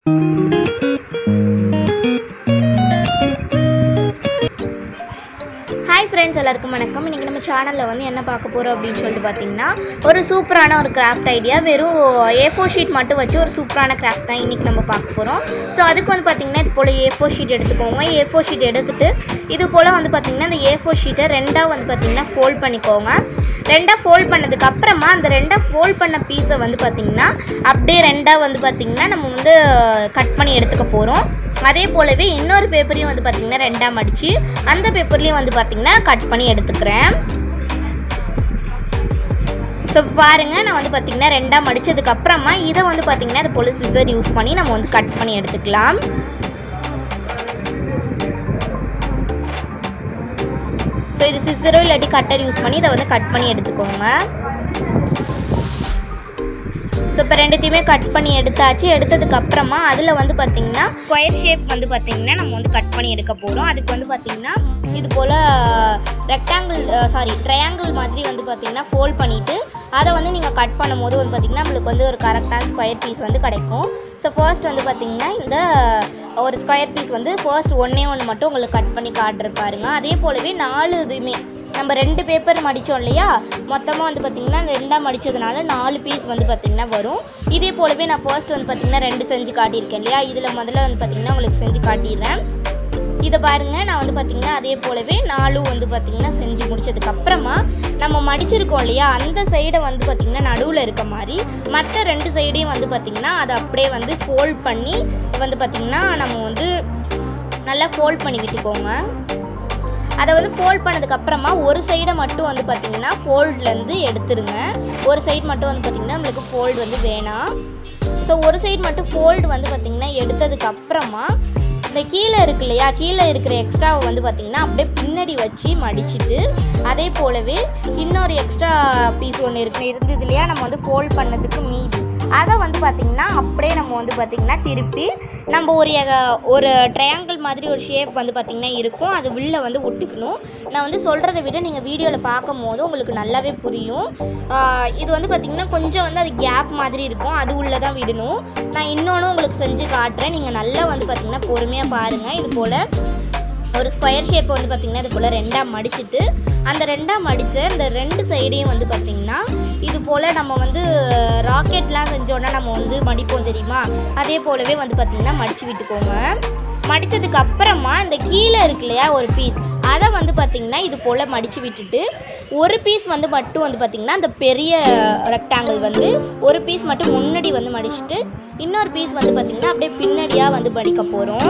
hi friends எல்லாருக்கும் வணக்கம் இன்றைக்கி நம்ம சேனலில் வந்து என்ன பார்க்க போகிறோம் அப்படின்னு சொல்லிட்டு பார்த்தீங்கன்னா ஒரு சூப்பரான ஒரு கிராஃப்ட் ஐடியா வெறும் ஏ ஃபோர் ஷீட் மட்டும் வச்சு ஒரு சூப்பரான கிராஃப்ட் தான் இன்றைக்கி நம்ம பார்க்க போகிறோம் ஸோ அதுக்கு வந்து பார்த்திங்கன்னா இது போல் ஏ ஃபோர் ஷீட் எடுத்துக்கோங்க ஏ ஃபோர் ஷீட் எடுத்துட்டு இது போல் வந்து பார்த்திங்கன்னா இந்த ஏ ஃபோர் ஷீட்டை ரெண்டாக வந்து பார்த்திங்கன்னா ஃபோல்ட் பண்ணிக்கோங்க ரெண்டாக ஃபோல்ட் பண்ணதுக்கு அப்புறமா அந்த ரெண்டாக ஃபோல்ட் பண்ண பீஸை வந்து பார்த்திங்கன்னா அப்படியே ரெண்டாக வந்து பார்த்திங்கன்னா நம்ம வந்து கட் பண்ணி எடுத்துக்க போகிறோம் அதே போலவே இன்னொரு பேப்பரையும் வந்து பார்த்திங்கன்னா ரெண்டாக மடித்து அந்த பேப்பர்லேயும் வந்து பார்த்திங்கன்னா கட் பண்ணி எடுத்துக்கிறேன் ஸோ பாருங்கள் நான் வந்து பார்த்திங்கன்னா ரெண்டாக மடித்ததுக்கு அப்புறமா இதை வந்து பார்த்திங்கன்னா இது போல் சிசர் யூஸ் பண்ணி நம்ம வந்து கட் பண்ணி எடுத்துக்கலாம் ஸோ இது சிசரோ இல்லாட்டி கட்டர் யூஸ் பண்ணி இதை வந்து கட் பண்ணி எடுத்துக்கோங்க ஸோ இப்போ ரெண்டுத்தையுமே கட் பண்ணி எடுத்தாச்சு எடுத்ததுக்கு அப்புறமா அதில் வந்து பார்த்திங்கன்னா ஸ்கொயர் ஷேப் வந்து பார்த்திங்கன்னா நம்ம வந்து கட் பண்ணி எடுக்க போகிறோம் அதுக்கு வந்து பார்த்திங்கன்னா இது போல் ரெக்டாங்கிள் சாரி ட்ரையாங்கிள் மாதிரி வந்து பார்த்திங்கன்னா ஃபோல்ட் பண்ணிவிட்டு அதை வந்து நீங்கள் கட் பண்ணும்போது வந்து பார்த்திங்கன்னா நம்மளுக்கு வந்து ஒரு கரெக்டான ஸ்கொயர் பீஸ் வந்து கிடைக்கும் ஸோ ஃபர்ஸ்ட் வந்து பார்த்திங்கன்னா இந்த ஒரு ஸ்கொயர் பீஸ் வந்து ஃபர்ஸ்ட் ஒன்றே ஒன்று மட்டும் உங்களுக்கு கட் பண்ணி காட்டுற பாருங்க அதே போலவே நாலு இதுவுமே நம்ம ரெண்டு பேப்பர் மடித்தோம் இல்லையா மொத்தமாக வந்து பார்த்திங்கன்னா ரெண்டாக மடித்ததுனால நாலு பீஸ் வந்து பார்த்திங்கன்னா வரும் இதே போலவே நான் ஃபர்ஸ்ட் வந்து பார்த்திங்கன்னா ரெண்டு செஞ்சு காட்டியிருக்கேன் இல்லையா இதில் முதல்ல வந்து பார்த்திங்கன்னா உங்களுக்கு செஞ்சு காட்டிடுறேன் இதை பாருங்கள் நான் வந்து பார்த்திங்கன்னா அதே போலவே நாலும் வந்து பார்த்திங்கன்னா செஞ்சு முடிச்சதுக்கு அப்புறமா நம்ம மடிச்சிருக்கோம் இல்லையா அந்த சைடை வந்து பார்த்திங்கன்னா நடுவில் இருக்க மாதிரி மற்ற ரெண்டு சைடையும் வந்து பார்த்திங்கன்னா அதை அப்படியே வந்து ஃபோல்ட் பண்ணி வந்து பார்த்திங்கன்னா நம்ம வந்து நல்லா ஃபோல்ட் பண்ணி விட்டுக்கோங்க அதை வந்து ஃபோல்ட் பண்ணதுக்கு அப்புறமா ஒரு சைடை மட்டும் வந்து பார்த்திங்கன்னா ஃபோல்ட்லேருந்து எடுத்துருங்க ஒரு சைடு மட்டும் வந்து பார்த்திங்கன்னா நம்மளுக்கு ஃபோல்டு வந்து வேணாம் ஸோ ஒரு சைடு மட்டும் ஃபோல்டு வந்து பார்த்திங்கன்னா எடுத்ததுக்கு அப்புறமா இந்த கீழே இருக்கு இல்லையா கீழே இருக்கிற எக்ஸ்ட்ராவை வந்து பார்த்திங்கன்னா அப்படியே பின்னாடி வச்சு மடிச்சிட்டு அதே போலவே இன்னொரு எக்ஸ்ட்ரா பீஸ் ஒன்று இருக்கு இருந்தது இல்லையா நம்ம வந்து ஃபோல்ட் பண்ணதுக்கு மீதி அதை வந்து பார்த்திங்கன்னா அப்படியே நம்ம வந்து பார்த்திங்கன்னா திருப்பி நம்ம ஒரு எக- ஒரு ட்ரையாங்கிள் மாதிரி ஒரு ஷேப் வந்து பார்த்திங்கன்னா இருக்கும் அது உள்ள வந்து ஒட்டிக்கணும் நான் வந்து சொல்கிறத விட நீங்கள் வீடியோவில் பார்க்கும் போது உங்களுக்கு நல்லாவே புரியும் ஆஹ் இது வந்து பார்த்திங்கன்னா கொஞ்சம் வந்து அது கேப் மாதிரி இருக்கும் அது உள்ளே தான் விடணும் நான் இன்னொன்று உங்களுக்கு செஞ்சு காட்டுறேன் நீங்கள் நல்லா வந்து பார்த்திங்கன்னா பொறுமையாக பாருங்கள் இது போல் ஒரு ஸ்கொயர் ஷேப் வந்து பார்த்திங்கன்னா இது போல் ரெண்டாக மடிச்சிட்டு அந்த ரெண்டாக மடித்த இந்த ரெண்டு சைடையும் வந்து பார்த்திங்கன்னா இது போல் நம்ம வந்து ராக்கெட்லாம் செஞ்சோன்னா நம்ம வந்து மடிப்போம் தெரியுமா அதே போலவே வந்து பார்த்திங்கன்னா மடித்து விட்டுக்கோங்க மடித்ததுக்கு அப்புறமா இந்த கீழே இருக்கு இல்லையா ஒரு பீஸ் அதை வந்து பார்த்திங்கன்னா இது போல் மடித்து விட்டுட்டு ஒரு பீஸ் வந்து மட்டும் வந்து பார்த்திங்கன்னா அந்த பெரிய ரெக்டாங்கிள் வந்து ஒரு பீஸ் மட்டும் முன்னாடி வந்து மடிச்சுட்டு இன்னொரு பீஸ் வந்து பார்த்திங்கன்னா அப்படியே பின்னாடியாக வந்து மடிக்க போகிறோம்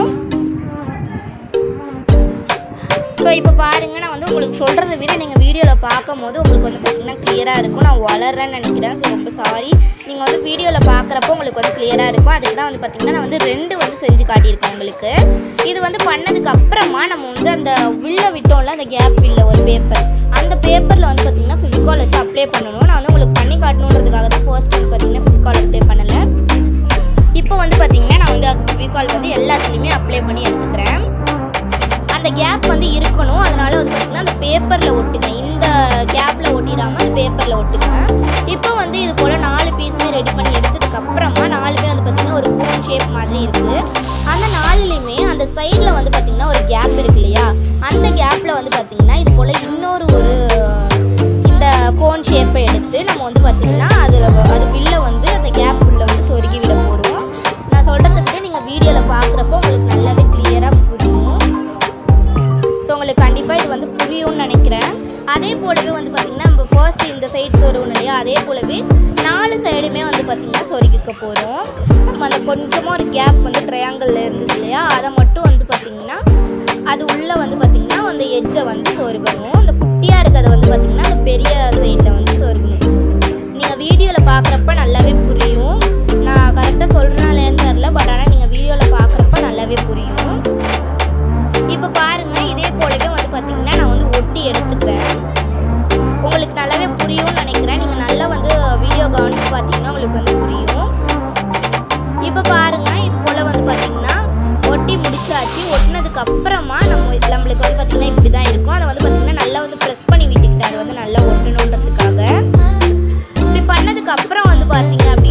ஸோ இப்போ பாருங்கள் நான் வந்து உங்களுக்கு சொல்கிறத விட நீங்கள் வீடியோவில் பார்க்கும் போது உங்களுக்கு வந்து பார்த்தீங்கன்னா கிளியராக இருக்கும் நான் வளர்றேன்னு நினைக்கிறேன் ஸோ ரொம்ப சாரி நீங்கள் வந்து வீடியோவில் பார்க்குறப்போ உங்களுக்கு வந்து கிளியராக இருக்கும் அதுக்கு தான் வந்து பார்த்தீங்கன்னா நான் வந்து ரெண்டு வந்து செஞ்சு காட்டியிருக்கேன் உங்களுக்கு இது வந்து பண்ணதுக்கு அப்புறமா நம்ம வந்து அந்த உள்ள விட்டோம்ல அந்த கேப் இல்லை ஒரு பேப்பர் அந்த பேப்பரில் வந்து பார்த்தீங்கன்னா ஃபிவிகால் வச்சு அப்ளை பண்ணணும் நான் வந்து உங்களுக்கு பண்ணி காட்டணுன்றதுக்காக தான் ஃபர்ஸ்ட் வந்து பார்த்தீங்கன்னா ஃபிவிகால் அப்ளை பண்ணலை இப்போ வந்து பார்த்தீங்கன்னா நான் வந்து ஃபிவிகால் வந்து எல்லாத்துலேயுமே அப்ளை பண்ணி எடுத்துக்கிறேன் அந்த கேப் வந்து இருக்கணும் அதனால வந்து பார்த்தீங்கன்னா அந்த பேப்பரில் ஒட்டுங்க இந்த கேப்பில் ஒட்டிடாமல் அந்த பேப்பரில் ஒட்டுங்க இப்போ வந்து இது போல் நாலு பீஸுமே ரெடி பண்ணி எடுத்ததுக்கு அப்புறமா நாலுமே வந்து பார்த்தீங்கன்னா ஒரு கோன் ஷேப் மாதிரி இருக்குது அந்த நாலுலேயுமே அந்த சைடில் வந்து பார்த்தீங்கன்னா ஒரு கேப் இருக்கு இல்லையா அந்த கேப்பில் வந்து பார்த்தீங்கன்னா இது போல் இன்னொரு ஒரு இந்த கோன் ஷேப்பை எடுத்து நம்ம வந்து பார்த்தீங்கன்னா அதில் அது வில்ல வந்து அந்த கேப் உள்ள வந்து சொருகி விட போகிறோம் நான் சொல்கிறதுக்கு நீங்கள் வீடியோவில் பார்க்குறப்போ உங்களுக்கு நல்லாவே கிளியராக புரியும் ஸோ உங்களுக்கு கண்டிப்பாக இது வந்து புரியும்னு நினைக்கிறேன் அதே போலவே வந்து பார்த்திங்கன்னா நம்ம ஃபர்ஸ்ட் இந்த சைடு சொருகணும் இல்லையா அதே போலவே நாலு சைடுமே வந்து பார்த்திங்கன்னா சொருகிக்க போகிறோம் நம்ம அந்த கொஞ்சமாக ஒரு கேப் வந்து ட்ரையாங்கிளில் இருந்தது இல்லையா அதை மட்டும் வந்து பார்த்திங்கன்னா அது உள்ளே வந்து பார்த்திங்கன்னா அந்த எட்ஜை வந்து சொருகணும் அந்த குட்டியாக இருக்கிறத வந்து பார்த்திங்கன்னா அந்த பெரிய சைடில் வந்து சொருகணும் நீங்கள் வீடியோவில் பார்க்குறப்ப நல்லாவே புரியும் நான் கரெக்டாக சொல்கிறனாலேன்னு தெரில பட் ஆனால் நீங்கள் வீடியோவில் பார்க்குறப்ப நல்லாவே புரியும் இப்போ பாருங்க இதே போலவே வந்து பார்த்தீங்கன்னா நான் வந்து ஒட்டி எடுத்துக்கிறேன் உங்களுக்கு நல்லாவே புரியும்னு நினைக்கிறேன் நீங்கள் நல்லா வந்து வீடியோ கவனித்து பார்த்தீங்கன்னா உங்களுக்கு வந்து புரியும் இப்போ பாருங்க இது போல் வந்து பார்த்தீங்கன்னா ஒட்டி முடிச்சாச்சு ஒட்டினதுக்கு அப்புறமா நம்ம இது நம்மளுக்கு வந்து பார்த்தீங்கன்னா இப்படி தான் இருக்கும் அதை வந்து பார்த்தீங்கன்னா நல்லா வந்து ப்ரெஸ் பண்ணி விட்டுக்கிட்டு அது வந்து நல்லா ஒட்டணுன்றதுக்காக இப்படி பண்ணதுக்கு அப்புறம் வந்து பார்த்தீங்க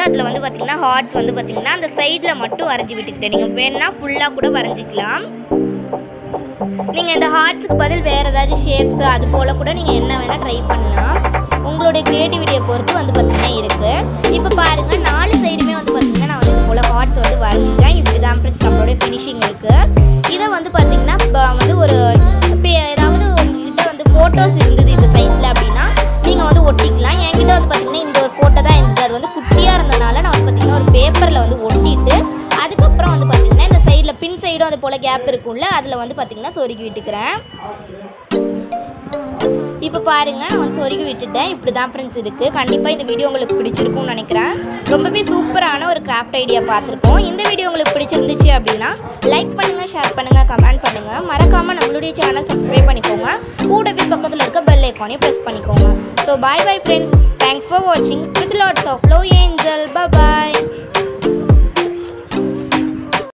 அதில் வந்து பார்த்திங்கன்னா ஹார்ட்ஸ் வந்து பார்த்திங்கன்னா அந்த சைடில் மட்டும் வரைஞ்சி விட்டுக்கிட்டேன் நீங்கள் வேணுன்னா ஃபுல்லாக கூட வரைஞ்சிக்கலாம் நீங்கள் இந்த ஹார்ட்ஸுக்கு பதில் வேறு ஏதாச்சும் ஷேப்ஸ் அது போல் கூட நீங்கள் என்ன வேணால் ட்ரை பண்ணலாம் உங்களுடைய க்ரியேட்டிவிட்டியை பொறுத்து வந்து பார்த்திங்கன்னா இருக்குது இப்போ பாருங்கள் நாலு சைடுமே வந்து பார்த்திங்கன்னா நான் வந்து இது போல் ஹார்ட்ஸ் வந்து வரைஞ்சிட்டேன் இப்படி தான் ஃப்ரெண்ட்ஸ் நம்மளுடைய ஃபினிஷிங் இருக்குது இதை வந்து பார்த்திங்கன்னா இப்போ வந்து ஒரு இப்போ ஏதாவது உங்ககிட்ட வந்து ஃபோட்டோஸ் இருந்தது இந்த சைஸில் அப்படின்னா நீங்கள் வந்து ஒட்டிக்கலாம் என்கிட்ட வந்து பார்த்திங்கன்னா இந்த ஒரு ஃபோட்டோ தான் இருந்தது அது வந்து குட்டியாக இருந்தனால நான் வந்து பார்த்திங்கன்னா ஒரு பேப்பரில் வந்து ஒட்டிட்டு அதுக்கப்புறம் வந்து பார்த்திங்கன்னா இந்த சைடில் பின் சைடும் அது போல் கேப் இருக்கும்ல அதில் வந்து பார்த்திங்கன்னா சொருகி விட்டுக்கிறேன் இப்போ பாருங்க நான் வந்து சொருகி விட்டுட்டேன் இப்படி தான் ஃப்ரெண்ட்ஸ் இருக்குது கண்டிப்பாக இந்த வீடியோ உங்களுக்கு பிடிச்சிருக்கும்னு நினைக்கிறேன் ரொம்பவே சூப்பரான ஒரு கிராஃப்ட் ஐடியா பார்த்துருக்கோம் இந்த வீடியோ உங்களுக்கு பிடிச்சிருந்துச்சு அப்படின்னா லைக் பண்ணுங்கள் ஷேர் பண்ணுங்கள் கமெண்ட் பண்ணுங்கள் மறக்காமல் நம்மளுடைய சேனல் சப்ஸ்கிரைப் பண்ணிக்கோங்க கூடவே பக்கத்தில் இருக்க பெல் ஐக்கானையும் ப்ரெஸ் பண்ணிக்கோங்க so bye bye friends thanks for வாட்சிங் with lots of love Angel bye